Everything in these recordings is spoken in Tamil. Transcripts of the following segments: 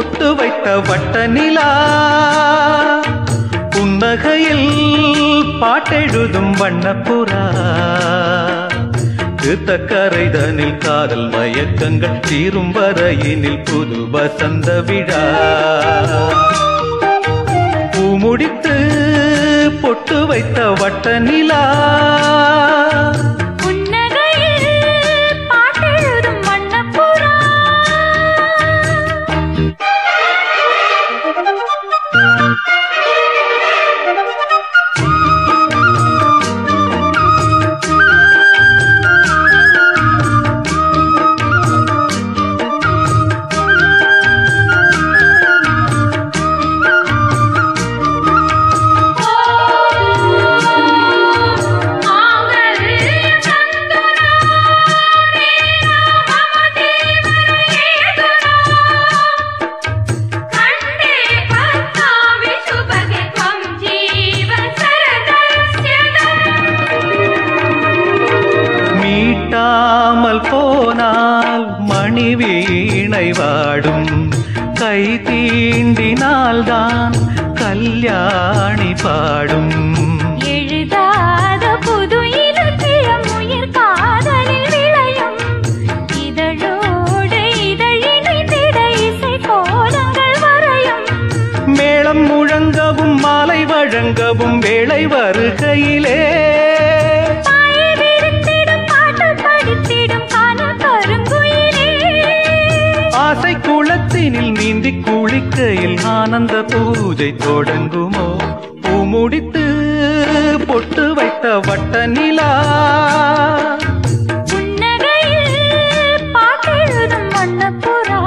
பொட்டு வைத்த வட்ட நிலா புன்னகையில் பாட்டெழுதும் வண்ணப்புறா தீர்த்தக்கரைதனில் காதல் மயக்கங்கள் தீரும் வரையினில் புது வசந்த விழா பூமுடித்து பொட்டு வைத்த வட்ட நிலா புன்னகையில் பாட்டெழுதும் வண்ணப்புறா மீட்டாமல் போனால் மணி வீணை வாடும் கை தீண்டினால்தான் கல்யாணி பாடும் எழுதாத புது இலக்கியம் உயிர் காதலில் விளையும் இதழோடு இதழிணைந்திட இசை கோலங்கள் வரையும் மேளம் முழங்கவும் மாலை வழங்கவும் வேளை வருகையிலே பாயை விரித்திடும் பாட்டு படித்திடும் காணல் கருங்குயிலே ஆசை குளத்தினில் நீந்தி குளிக்கையில் ஆனந்த பூஜை தொடங்குமோ பூமுடித்து பொட்டு வைத்த வட்ட நிலா புன்னகையில் பாட்டெழுதும் வண்ணப்புறா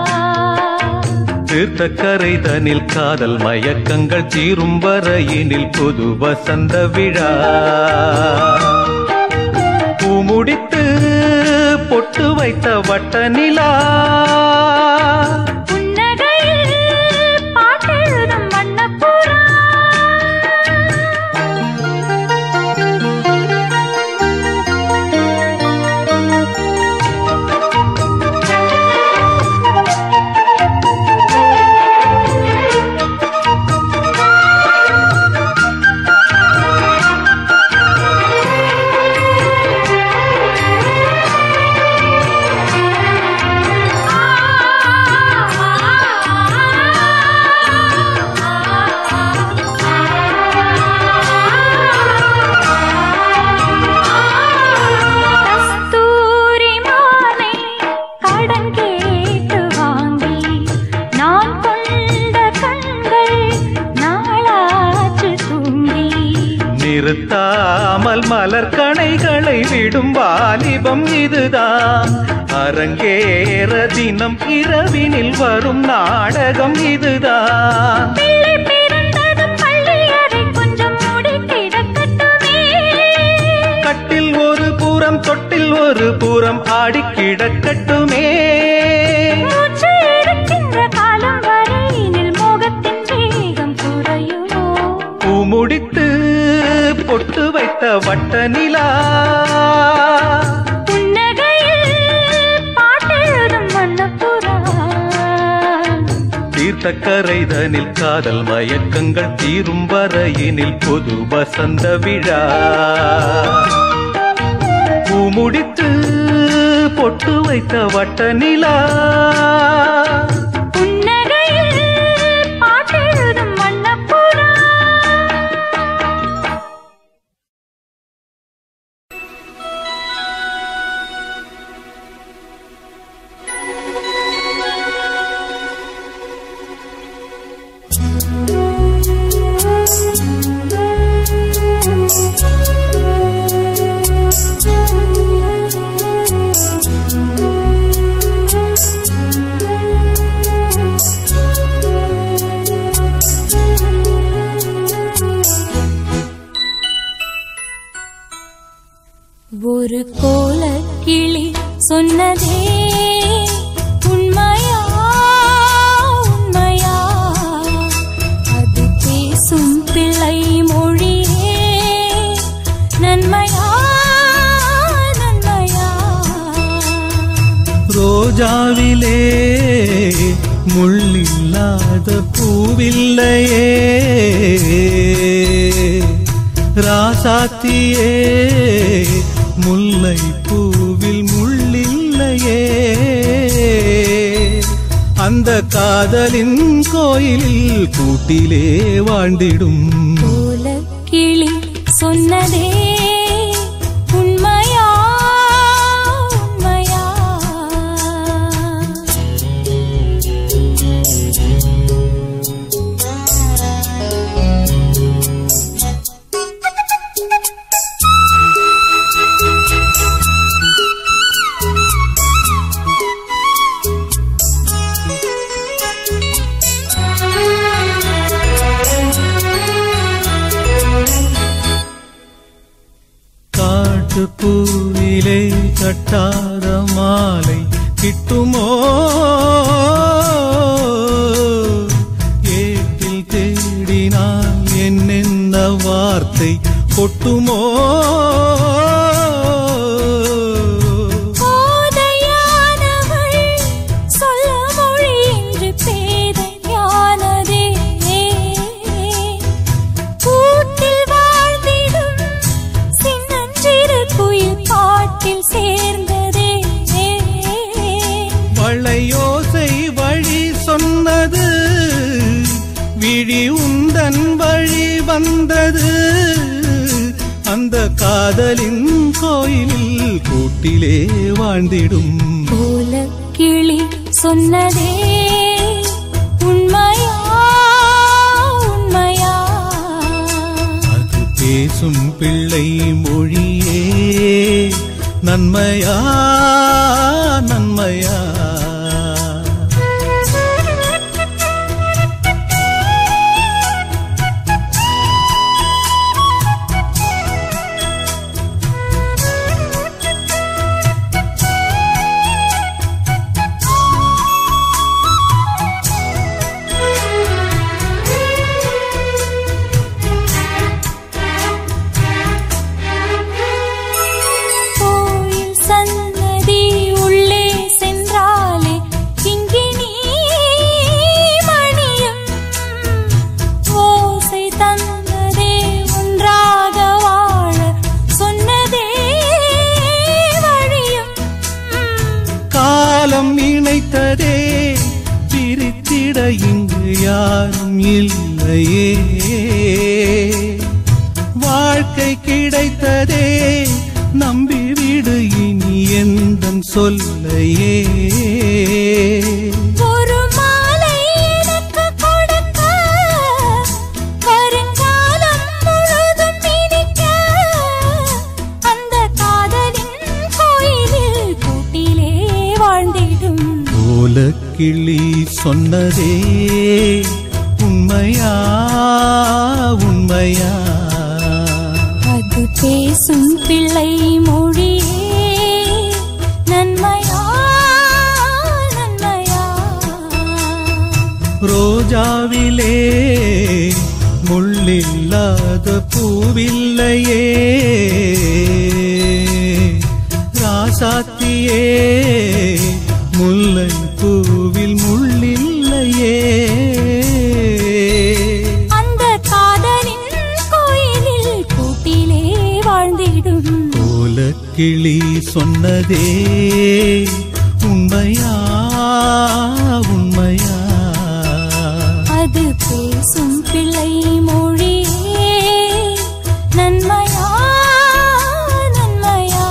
தீர்த்தக்கரை தனில் காதல் மயக்கங்கள் தீரும் வரையினில் புது வசந்த விழா பூமுடித்து பொட்டு வைத்த வட்ட நிலா புன்னகையில் பாட்டெழுதும் வண்ணப்புறா கஸ்தூரி மாலை கடன் கேட்டு வாங்கி நான் கொண்ட கண்கள் நாளாற்று தூங்கி நிறுத்தாமல் மலர் கணைகளை விடும் வாலிபம் இதுதான் அரங்கேற தினம் இரவினில் வரும் நாடகம் இதுதான் பிள்ளை பிறந்ததும் பள்ளி அறை கொஞ்சம் மூடி கிடக்கட்டுமே கட்டில் ஒரு புறம் தொட்டில் ஒரு புறம் ஆடி கிடக்கட்டுமே மூச்சு இருக்கின்ற காலம் வரையினில் மோகத்தின் வேகம் குறையுமோ பூமுடித்து பொட்டு வைத்த வட்ட நிலா புன்னகையில் பாட்டெழுதும் வண்ணப்புறா தீர்த்தக்கரைதனில் காதல் மயக்கங்கள் தீரும் வரையினில் பொது வசந்த விழா பூமுடித்து பொட்டு வைத்த வட்ட நிலா புன்னகையில் பாட்டெழுதும் வண்ணப்புறா ஒரு கோல கிளி சொன்னதே உண்மையா உண்மையா அது பேசும் பிள்ளை மொழியே நன்மையா நன்மையா ரோஜாவிலே முள்ளில் இல்லாத பூவில்லையே ராசாத்தியே முல்லை பூவில் முள்ளில்லையே அந்த காதலின் கோயிலில் கூட்டிலே வாழ்ந்திடும் போல கிளி சொன்னதே உண்மையா உண்மையா காட்டு பூவிலே கட்டாத மாலை கிட்டுமோ ஏட்டில் தேடினால் என்னென்ன வார்த்தை கொட்டுமோ போதையானவள் சொல்ல மொழி என்று பேதையானதே கூட்டில் வாழ்ந்திடும் சின்னஞ்சிறு குயில் பாட்டில் சேர்ந்ததே வளையோசை வழி சொன்னது விழி உந்தன் வழி வந்தது அந்த காதலின் கோயிலில் கூட்டிலே வாழ்ந்திடும் போல கிளி சொன்னதே உண்மையா உண்மையா அது பேசும் பிள்ளை மொழியே நன்மையா நன்மையா கோயில் சன்னதி உள்ளே சென்றாலே கிங்கிணி மணியும் ஓசை தந்ததே ஒன்றாக வாழ சொன்னதே வழியும் காலம் இணைத்ததே பிரித்திட இங்கு யாரும் இல்லையே வாழ்க்கை கிடைத்ததே நம்பிவிடு இனி எந்தன் சொல்லையே ஒரு மாலை எனக்கு கொடுக்க வருங்காலம் முழுதும் இனிக்க அந்த காதலின் கோயிலில் கூட்டிலே வாழ்ந்திடும் போல கிளி சொன்னதே உண்மையா உண்மையா அது பேசும் பிள்ளை மொழியே நன்மையா நன்மையா ரோஜாவிலே முள்ளில்லாத பூவில்லையே ராசாத்தியே முல்லை பூவில் முள்ளில்லையே அந்த காதலின் கோயிலில் கூட்டிலே வாழ்ந்திடும் போல கிளி சொன்னதே உண்மையா உண்மையா அது பேசும் பிள்ளை மொழியே நன்மையா நன்மையா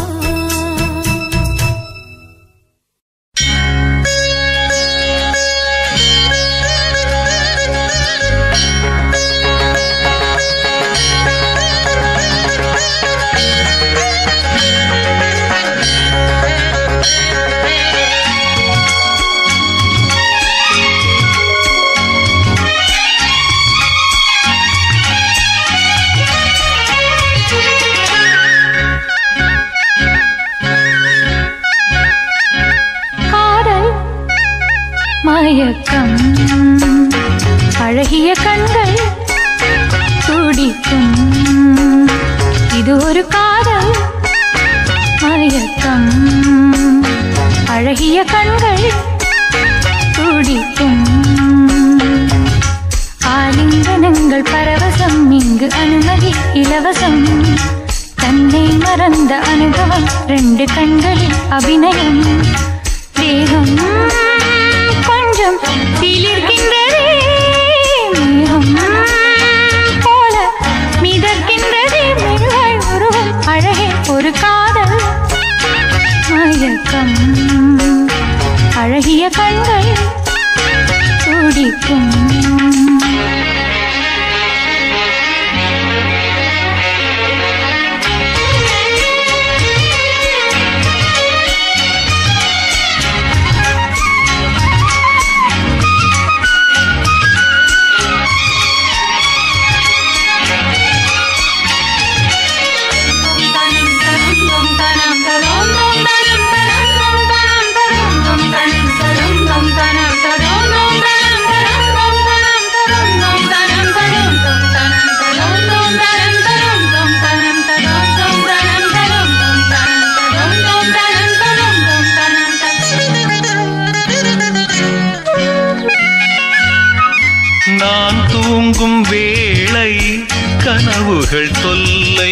காதல் மயக்கம் அழகிய கண்கள் துடிக்கும் இது ஒரு காதல் மயக்கம் அழகிய கண்கள் துடிக்கும் இலவசம் தன்னை மறந்த அனுபவம் ரெண்டு கண்களில் அபிநயம் தேகம் கொஞ்சம் சிலிர்க்கின்றதே மேகம் போல மிதக்கின்றதே மெல்வாய் உருவம் அழகே ஒரு காதல் மயக்கம் அழகிய கண்கள் துடிக்கும் நான் தூங்கும் வேளை கனவுகள் தொல்லை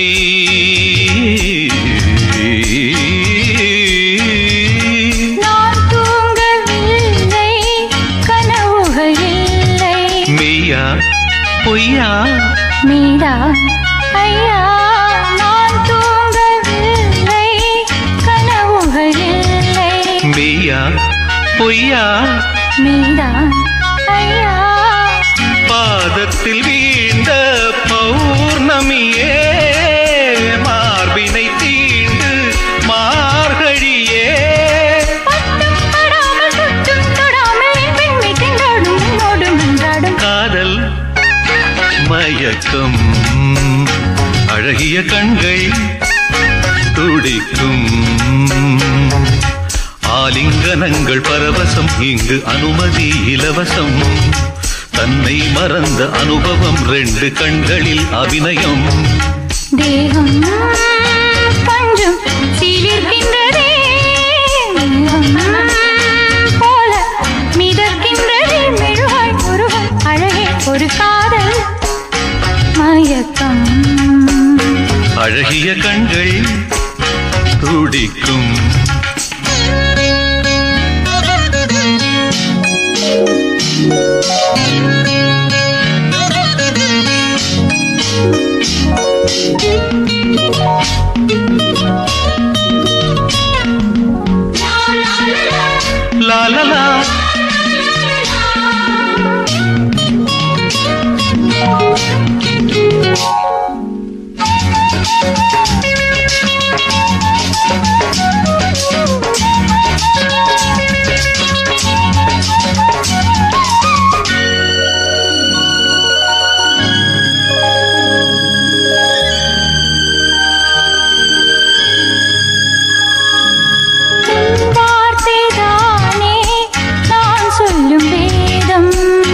நான் தூங்கவில்லை கனவுகள் இல்லை மெய்யா பொய்யா மீரா ஐயா நான் தூங்கவில்லை கனவுகள் இல்லை மெய்யா பொய்யா மீரா ஐயா பாதத்தில் வீழ்ந்த பௌர்ணமியே மார்பினை தீண்டு மார்கழியே பட்டும் படாமல் தொட்டும் தொடாமல் என் பெண்மை திண்டாடும் என்னோடு மன்றாடும் காதல் மயக்கம் அழகிய கண்கள் துடிக்கும் ஆலிங்கனங்கள் பரவசம் இங்கு அனுமதி இலவசம் தன்னை மறந்த அனுபவம் ரெண்டு கண்களில் அபிநயம் தேகம் கொஞ்சம் சிலிர்க்கின்றதே மேகம் போல மிதக்கின்றதே மெழுகாய் உருவம் அழகே ஒரு காதல் மயக்கம் அழகிய கண்கள் துடிக்கும் லா லா லா வார்த்தைதானே நான் சொல்லும் வேதம்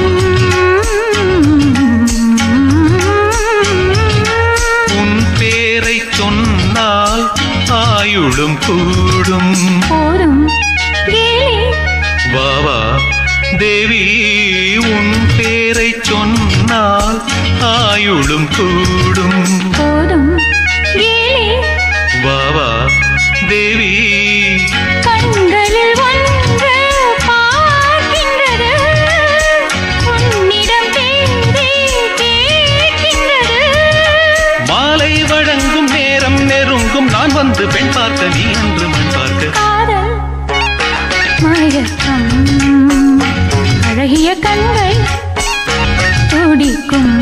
உன் பேரை சொன்னால் ஆயுளும் கூடும் போதும் கேலி வாவா தேவி உன் பேரை சொன்னால் ஆயுளும் கூடும் போதும் கேலி வாவா தேவி கண்களில் ஒன்று பார்க்கின்றது உன்னிடம் பேரை கேட்கின்றது மாலை வழங்கும் நேரம் நெருங்கும் நான் வந்து பெண் பார்க்க நீ என்று மண் பார்க்க காதல் மயக்கம் அழகிய கண்கள் துடிக்கும்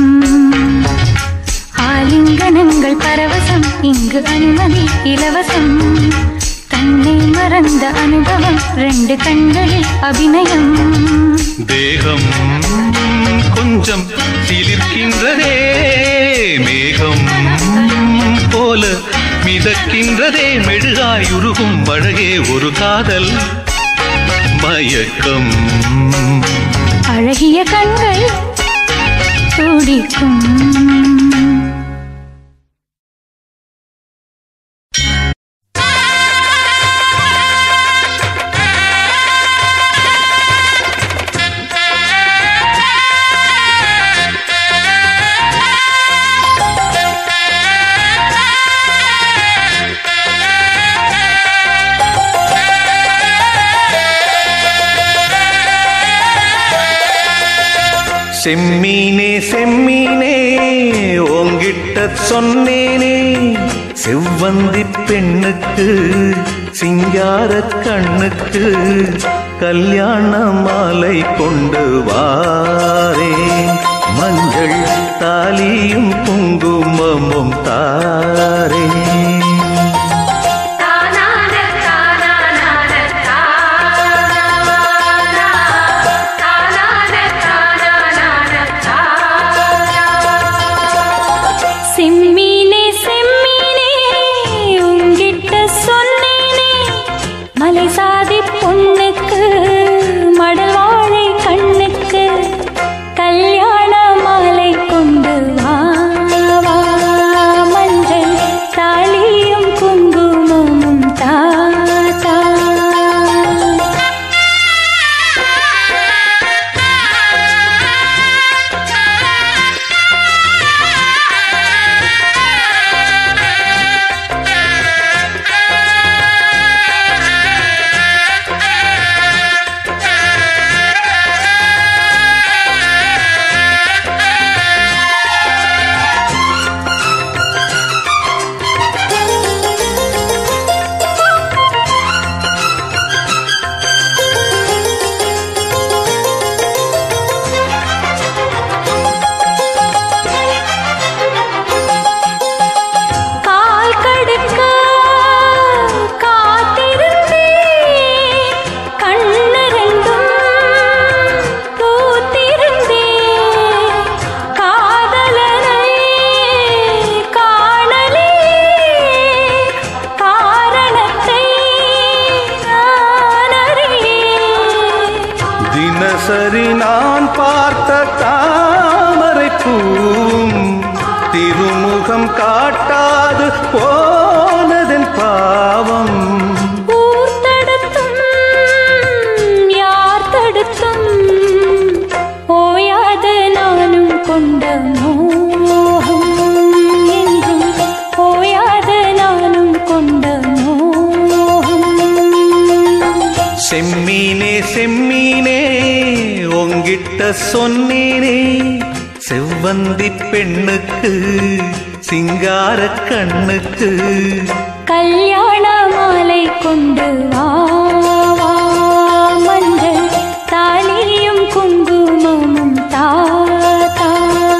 ஆலிங்கனங்கள் பரவசம் இங்கு அனுமதி இலவசம் தன்னை மறந்த அனுபவம் ரெண்டு கண்களில் அபிநயம் தேகம் கொஞ்சம் சிலிர்க்கின்றதே மேகம் போல மிதக்கின்றதே மெழுகாய் உருகும் அழகே ஒரு காதல் மயக்கம் அழகிய கண்கள் துடிக்கும் செம்மீனே செம்மீனே உங்கிட்ட சொன்னேனே செவ்வந்தி பெண்ணுக்கு சிங்கார கண்ணுக்கு கல்யாண மாலை கொண்டு வாரேன் மஞ்சள் தாலியும் குங்குமமும் தாரேன் தானான தானான தானா தானான தானான செம்மீனே செம்மீனே உங்கிட்ட சொன்னேனே மலை சாதி பொண்ணுக்கு மடல் வாழை கண்ணுக்கு கல்யாண மாலை கொண்டு வா வா. மஞ்சள் தாலியும் குங்குமமும் தா தா. கால் கடுக்க காத்திருந்தேன் கண்ணு ரெண்டும் பூத்திருந்தேன் காதலனை காணலே காரணத்தை நான் அறியேன் தினசரி நான் பார்த்த தாமரை பூம் திருமுகம் காட்டாது போனதன் பாவம் ஊர் தடுத்தும் யார் தடுத்தும் ஓயாது நானும் கொண்ட மோகம் என்றும் ஓயாது நானும் கொண்ட மோகம் செம்மீனே செம்மீனே உங்கிட்ட சொன்னேனே செவ்வந்தி பெண்ணுக்கு சிங்கார கண்ணுக்கு கல்யாண மாலை கொண்டு வா வா. மஞ்சள் தாலியும் குங்குமமும் தா தா.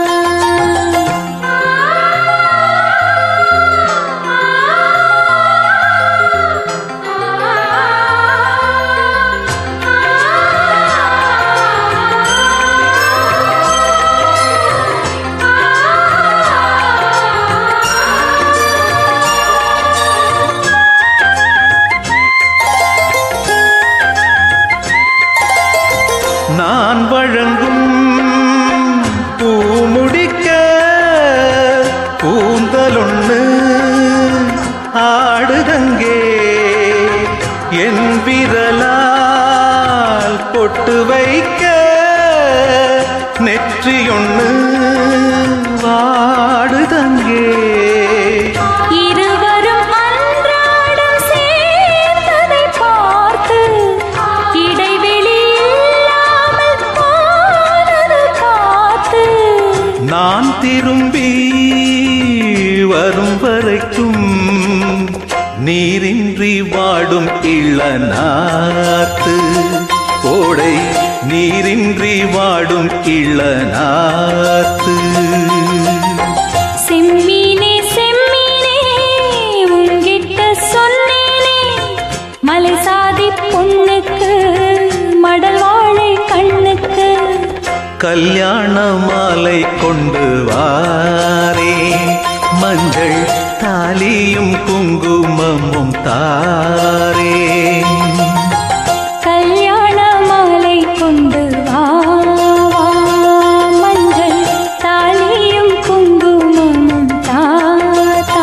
நான் வழங்கும் பூமுடிக்க கூந்தலொண்ணு ஆடுதங்கே என் விரலால் பொட்டு வைக்க நெற்றியொண்ணு வாடுதங்கே இருவரும் அன்றாடம் சேர்ந்ததை பார்த்து இடைவெளி இல்லாமல் போனது காத்து நான் திரும்பி வரும் வரைக்கும் நீரின்றி வாடும் இளநாத்து கோடை நீரின்றி வாடும் இளநாத்து செம்மீனே செம்மீனே உங்கிட்ட சொன்னேனே மலை சாதி பொண்ணுக்கு மடல் வாழை கண்ணுக்கு கல்யாண மாலை கொண்டு வாரே மஞ்சள் தாலியும் குங்குமமும் தாரே கல்யாண மாலை கொண்டு வா வா. மஞ்சள் தாலியும் குங்குமமும் தா தா.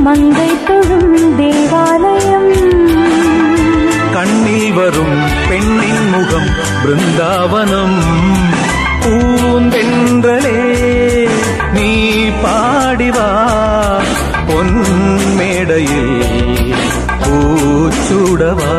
மங்கை தொழும் தேவாலயம் கண்ணில் வரும் பெண்ணின் முகம் பிருந்தாவனம் பூந்தென்றலே நீ பாடிவா பொன் மேடையில் பூச்சுடவா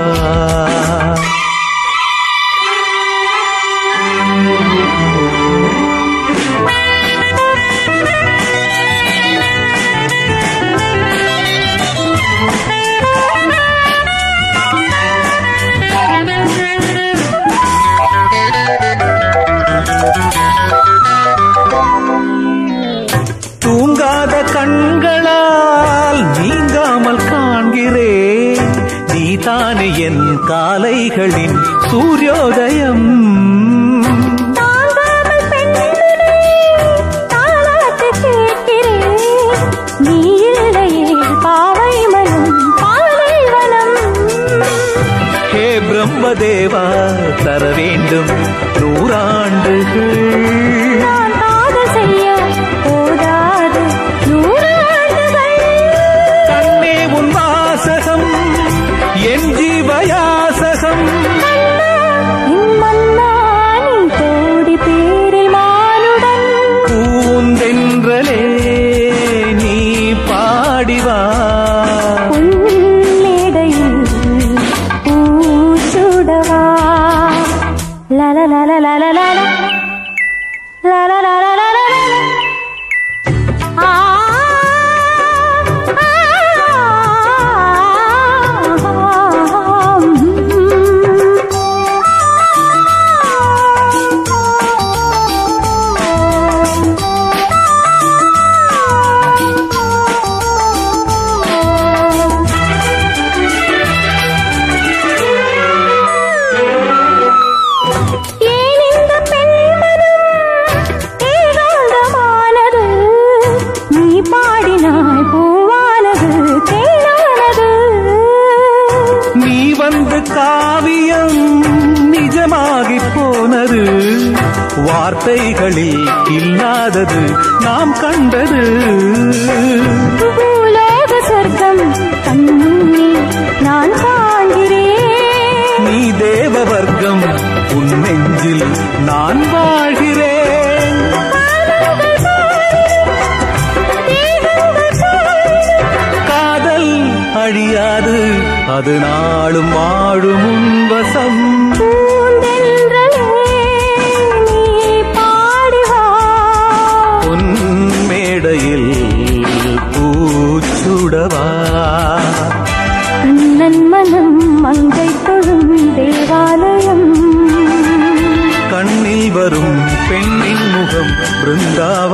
தூங்காத கண்களால் நீங்காமல் காண்கிறேன் நீதானே என் காலைகளின் சூரியோதயம் தாங்காமல் பெண்ணினை தாலாட்டு கேட்கிறேன் நீ இல்லையே பாவை மனம் பாலைவனம் ஹே பிரம்மதேவா தர வேண்டும் நூறாண்டுகள் நான் காதல் செய்ய போதாது நூறு ஆண்டுகள் கண்ணே உன் வாசகம் என் ஜீவயாசகம் என் மன்னா நீ கோடி பேரில் மானுடன் பூந்தென்றலே நீ பாடிவா பொன்மேடையில் பூச்சுடவா லல லல லல லல லல லல லல லல ஆ ஏன் இந்த பெண்மனம் ஏகாந்தமானது நீ பாடினாய் பூவானது தேனானது நீ வந்து காவியம் நிஜமாகி போனது வார்த்தைகளில் இல்லாதது நாம் கண்டது பூலோக சொர்க்கம் கண்முன்னே நான் காண்கிறேன் நீ தேவ வர்க்கம் உன் நெஞ்சில் நான் வாழ்கிறேன் காதல் அழியாது அது நாளும் வாழும் உன் வசம் பூந்தென்றலே நீ பாடி வா பொன் மேடையில் பூச்சுடவா கண்ணன் மனம் மங்கை தொழும் தேவாலயம் கண்ணில் வரும் பெண்ணின் முகம் பிருந்தா